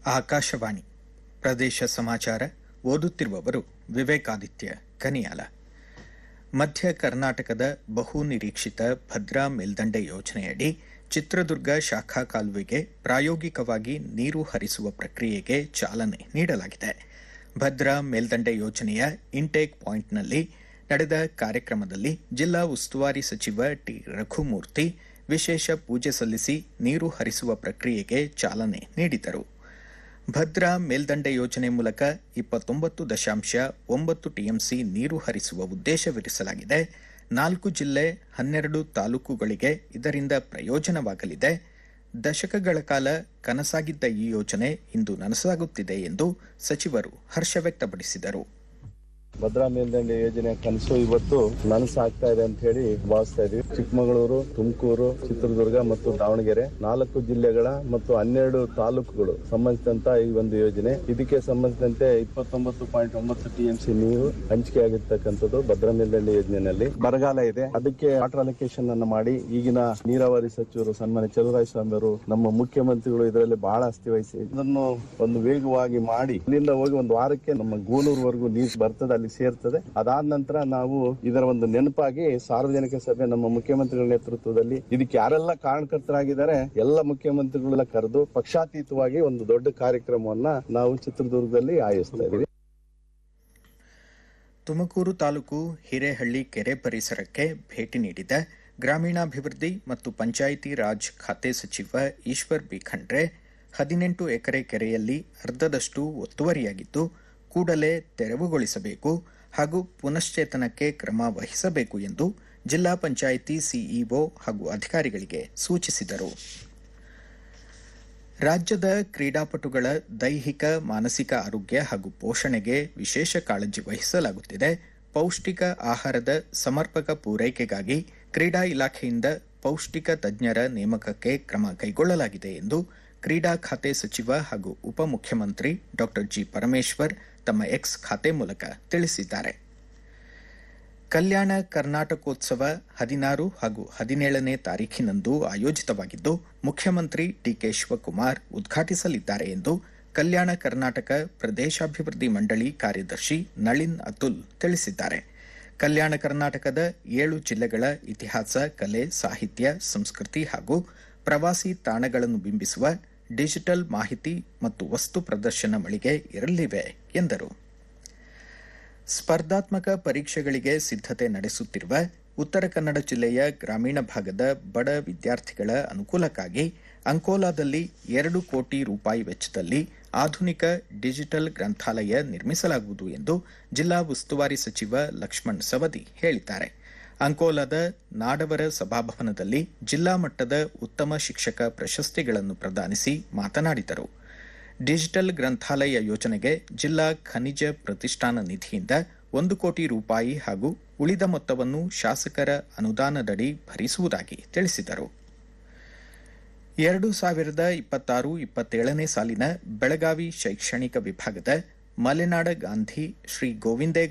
ಆಕಾಶವಾಣಿ ಪ್ರದೇಶ ಸಮಾಚಾರ ಓದುತ್ತಿರುವವರು ವಿವೇಕಾದಿತ್ಯ ಕನಿಯಾಲ ಮಧ್ಯ ಕರ್ನಾಟಕದ ಬಹು ನಿರೀಕ್ಷಿತ ಭದ್ರಾ ಮೇಲ್ದಂಡೆ ಯೋಜನೆಯಡಿ ಚಿತ್ರದುರ್ಗ ಶಾಖಾ ಕಾಲುವೆಗೆ ಪ್ರಾಯೋಗಿಕವಾಗಿ ನೀರು ಹರಿಸುವ ಪ್ರಕ್ರಿಯೆಗೆ ಚಾಲನೆ ನೀಡಲಾಗಿದೆ ಭದ್ರಾ ಮೇಲ್ದಂಡೆ ಯೋಜನೆಯ ಇಂಟೇಕ್ ಪಾಯಿಂಟ್ನಲ್ಲಿ ನಡೆದ ಕಾರ್ಯಕ್ರಮದಲ್ಲಿ ಜಿಲ್ಲಾ ಉಸ್ತುವಾರಿ ಸಚಿವ ಟಿ ರಘುಮೂರ್ತಿ ವಿಶೇಷ ಪೂಜೆ ಸಲ್ಲಿಸಿ ನೀರು ಹರಿಸುವ ಪ್ರಕ್ರಿಯೆಗೆ ಚಾಲನೆ ನೀಡಿದರು ಭದ್ರಾ ಮೇಲ್ದಂಡೆ ಯೋಜನೆ ಮೂಲಕ ಇಪ್ಪತ್ತೊಂಬತ್ತು ದಶಾಂಶ ಒಂಬತ್ತು ಟಿಎಂಸಿ ನೀರು ಹರಿಸುವ ಉದ್ದೇಶವಿರಿಸಲಾಗಿದೆ ನಾಲ್ಕು ಜಿಲ್ಲೆ ಹನ್ನೆರಡು ತಾಲೂಕುಗಳಿಗೆ ಇದರಿಂದ ಪ್ರಯೋಜನವಾಗಲಿದೆ ದಶಕಗಳ ಕಾಲ ಕನಸಾಗಿದ್ದ ಈ ಯೋಜನೆ ಇಂದು ನನಸಾಗುತ್ತಿದೆ ಎಂದು ಸಚಿವರು ಹರ್ಷ ವ್ಯಕ್ತಪಡಿಸಿದರು ಭದ್ರಾ ಮೇಲ್ದಂಡೆ ಯೋಜನೆ ಕನಸು ಇವತ್ತು ನನಸಾಗ್ತಾ ಇದೆ ಅಂತ ಹೇಳಿ ಭಾವಿಸ್ತಾ ಇದೀವಿ ಚಿಕ್ಕಮಗಳೂರು ತುಮಕೂರು ಚಿತ್ರದುರ್ಗ ಮತ್ತು ದಾವಣಗೆರೆ ನಾಲ್ಕು ಜಿಲ್ಲೆಗಳ ಮತ್ತು ಹನ್ನೆರಡು ತಾಲೂಕುಗಳು ಸಂಬಂಧಿಸಿದಂತ ಈ ಒಂದು ಯೋಜನೆ ಇದಕ್ಕೆ ಸಂಬಂಧಿಸಿದಂತೆ ಇಪ್ಪತ್ತೊಂಬತ್ತು ಪಾಯಿಂಟ್ ಒಂಬತ್ತು ಟಿಎಂಸಿ ನೀರು ಹಂಚಿಕೆ ಆಗಿರ್ತಕ್ಕಂಥದ್ದು ಭದ್ರಾ ಮೇಲ್ದಂಡೆ ಯೋಜನೆಯಲ್ಲಿ ಬರಗಾಲ ಇದೆ ಅದಕ್ಕೆ ವಾಟರ್ ಅಲೋಕೇಶನ್ ಅನ್ನು ಮಾಡಿ ಈಗಿನ ನೀರಾವರಿ ಸಚಿವರು ಸನ್ಮಾನ್ಯ ಚಲುವರಾಯ ಸ್ವಾಮಿ ಅವರು ನಮ್ಮ ಮುಖ್ಯಮಂತ್ರಿಗಳು ಇದರಲ್ಲಿ ಬಹಳ ಅಸ್ತಿ ವಹಿಸಿ ಇದನ್ನು ಒಂದು ವೇಗವಾಗಿ ಮಾಡಿ ಇಲ್ಲಿಂದ ಹೋಗಿ ಒಂದು ವಾರಕ್ಕೆ ನಮ್ಮ ಗೋಲೂರ್ವರೆಗೂ ನೀರು ಬರ್ತದೆ ಅಲ್ಲಿ ಸೇರ್ತದೆ ಅದಾದ ನಂತರ ನಾವು ಇದರ ಒಂದು ನೆನಪಾಗಿ ಸಾರ್ವಜನಿಕ ಸಭೆ ನಮ್ಮ ಮುಖ್ಯಮಂತ್ರಿಗಳ ನೇತೃತ್ವದಲ್ಲಿ ಇದಕ್ಕೆ ಯಾರೆಲ್ಲ ಕಾರಣಕರ್ತರಾಗಿದ್ದಾರೆ ಎಲ್ಲ ಮುಖ್ಯಮಂತ್ರಿಗಳೆಲ್ಲ ಕರೆದು ಪಕ್ಷಾತೀತವಾಗಿ ಒಂದು ದೊಡ್ಡ ಕಾರ್ಯಕ್ರಮವನ್ನ ನಾವು ಚಿತ್ರದುರ್ಗದಲ್ಲಿ ಆಯೋಜಿಸ್ತಾ ಇದೀವಿ ತುಮಕೂರು ತಾಲೂಕು ಹಿರೇಹಳ್ಳಿ ಕೆರೆ ಪರಿಸರಕ್ಕೆ ಭೇಟಿ ನೀಡಿದ ಗ್ರಾಮೀಣಾಭಿವೃದ್ಧಿ ಮತ್ತು ಪಂಚಾಯಿತಿ ರಾಜ್ ಖಾತೆ ಸಚಿವ ಈಶ್ವರ್ ಬಿ ಖಂಡ್ರೆ ಹದಿನೆಂಟು ಎಕರೆ ಕೆರೆಯಲ್ಲಿ ಅರ್ಧದಷ್ಟು ಒತ್ತುವರಿಯಾಗಿದ್ದು ಕೂಡಲೇ ತೆರವುಗೊಳಿಸಬೇಕು ಹಾಗೂ ಪುನಶ್ಚೇತನಕ್ಕೆ ಕ್ರಮ ವಹಿಸಬೇಕು ಎಂದು ಜಿಲ್ಲಾ ಪಂಚಾಯಿತಿ ಸಿಇಒ ಹಾಗೂ ಅಧಿಕಾರಿಗಳಿಗೆ ಸೂಚಿಸಿದರು ರಾಜ್ಯದ ಕ್ರೀಡಾಪಟುಗಳ ದೈಹಿಕ ಮಾನಸಿಕ ಆರೋಗ್ಯ ಹಾಗೂ ಪೋಷಣೆಗೆ ವಿಶೇಷ ಕಾಳಜಿ ವಹಿಸಲಾಗುತ್ತಿದೆ ಪೌಷ್ಟಿಕ ಆಹಾರದ ಸಮರ್ಪಕ ಪೂರೈಕೆಗಾಗಿ ಕ್ರೀಡಾ ಇಲಾಖೆಯಿಂದ ಪೌಷ್ಟಿಕ ತಜ್ಞರ ನೇಮಕಕ್ಕೆ ಕ್ರಮ ಕೈಗೊಳ್ಳಲಾಗಿದೆ ಎಂದು ಕ್ರೀಡಾ ಖಾತೆ ಸಚಿವ ಹಾಗೂ ಉಪಮುಖ್ಯಮಂತ್ರಿ ಡಾ ಜಿ ಪರಮೇಶ್ವರ್ ತಮ್ಮ ಎಕ್ಸ್ ಖಾತೆ ಮೂಲಕ ತಿಳಿಸಿದ್ದಾರೆ ಕಲ್ಯಾಣ ಕರ್ನಾಟಕೋತ್ಸವ ಹದಿನಾರು ಹಾಗೂ ಹದಿನೇಳನೇ ತಾರೀಖಿನಂದು ಆಯೋಜಿತವಾಗಿದ್ದು ಮುಖ್ಯಮಂತ್ರಿ ಡಿಕೆ ಶಿವಕುಮಾರ್ ಉದ್ಘಾಟಿಸಲಿದ್ದಾರೆ ಎಂದು ಕಲ್ಯಾಣ ಕರ್ನಾಟಕ ಪ್ರದೇಶಾಭಿವೃದ್ಧಿ ಮಂಡಳಿ ಕಾರ್ಯದರ್ಶಿ ನಳಿನ್ ಅತುಲ್ ತಿಳಿಸಿದ್ದಾರೆ ಕಲ್ಯಾಣ ಕರ್ನಾಟಕದ ಏಳು ಜಿಲ್ಲೆಗಳ ಇತಿಹಾಸ ಕಲೆ ಸಾಹಿತ್ಯ ಸಂಸ್ಕೃತಿ ಹಾಗೂ ಪ್ರವಾಸಿ ತಾಣಗಳನ್ನು ಬಿಂಬಿಸುವ ಡಿಜಿಟಲ್ ಮಾಹಿತಿ ಮತ್ತು ವಸ್ತು ಪ್ರದರ್ಶನ ಮಳಿಗೆ ಇರಲಿವೆ ಎಂದರು ಸ್ಪರ್ಧಾತ್ಮಕ ಪರೀಕ್ಷೆಗಳಿಗೆ ಸಿದ್ಧತೆ ನಡೆಸುತ್ತಿರುವ ಉತ್ತರ ಕನ್ನಡ ಜಿಲ್ಲೆಯ ಗ್ರಾಮೀಣ ಭಾಗದ ಬಡ ವಿದ್ಯಾರ್ಥಿಗಳ ಅನುಕೂಲಕ್ಕಾಗಿ ಅಂಕೋಲಾದಲ್ಲಿ ಎರಡು ಕೋಟಿ ರೂಪಾಯಿ ವೆಚ್ಚದಲ್ಲಿ ಆಧುನಿಕ ಡಿಜಿಟಲ್ ಗ್ರಂಥಾಲಯ ನಿರ್ಮಿಸಲಾಗುವುದು ಎಂದು ಜಿಲ್ಲಾ ಉಸ್ತುವಾರಿ ಸಚಿವ ಲಕ್ಷ್ಮಣ್ ಸವದಿ ಹೇಳಿದ್ದಾರೆ ಅಂಕೋಲಾದ ನಾಡವರ ಸಭಾಭವನದಲ್ಲಿ ಜಿಲ್ಲಾ ಮಟ್ಟದ ಉತ್ತಮ ಶಿಕ್ಷಕ ಪ್ರಶಸ್ತಿಗಳನ್ನು ಪ್ರದಾನಿಸಿ ಮಾತನಾಡಿದರು ಡಿಜಿಟಲ್ ಗ್ರಂಥಾಲಯ ಯೋಜನೆಗೆ ಜಿಲ್ಲಾ ಖನಿಜ ಪ್ರತಿಷ್ಠಾನ ನಿಧಿಯಿಂದ ಒಂದು ಕೋಟಿ ರೂಪಾಯಿ ಹಾಗೂ ಉಳಿದ ಮೊತ್ತವನ್ನು ಶಾಸಕರ ಅನುದಾನದಡಿ ಭರಿಸುವುದಾಗಿ ತಿಳಿಸಿದರು ಎರಡು ಸಾವಿರದ ಇಪ್ಪತ್ತಾರು ಇಪ್ಪತ್ತೇಳನೇ ಸಾಲಿನ ಬೆಳಗಾವಿ ಶೈಕ್ಷಣಿಕ ವಿಭಾಗದ ಮಲೆನಾಡ ಗಾಂಧಿ ಶ್ರೀ ಗೋವಿಂದೇ